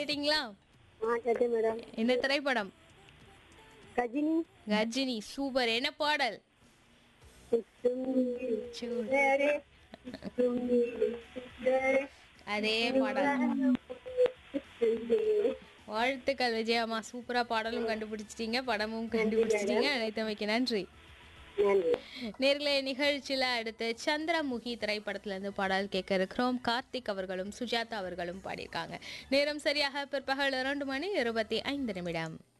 கேட்டிங்களா ஆ கேட்டேன் மேடம் என்ன திரைப்படம் கஜினி கஜினி சூப்பர் என்ன பாடல் சுந்தரே, சுந்தரே, சுந்தரே, அதே பாடல் சுந்தரே. வாழ்த்துக்கள் விஜயம்மா சூப்பரா பாடலும் கண்டுபிடிச்சிட்டீங்க படமும் கண்டுபிடிச்சிட்டீங்க அனைத்தமைக்கு நன்றி நன்றி நேர்களே நிகழ்ச்சியில அடுத்து சந்திரமுகி திரைப்படத்துல இருந்து பாடல் கேட்க இருக்கிறோம் கார்த்திக் அவர்களும் சுஜாதா அவர்களும் பாடியிருக்காங்க நேரம் சரியாக பிற்பகல் இரண்டு மணி இருபத்தி ஐந்து நிமிடம்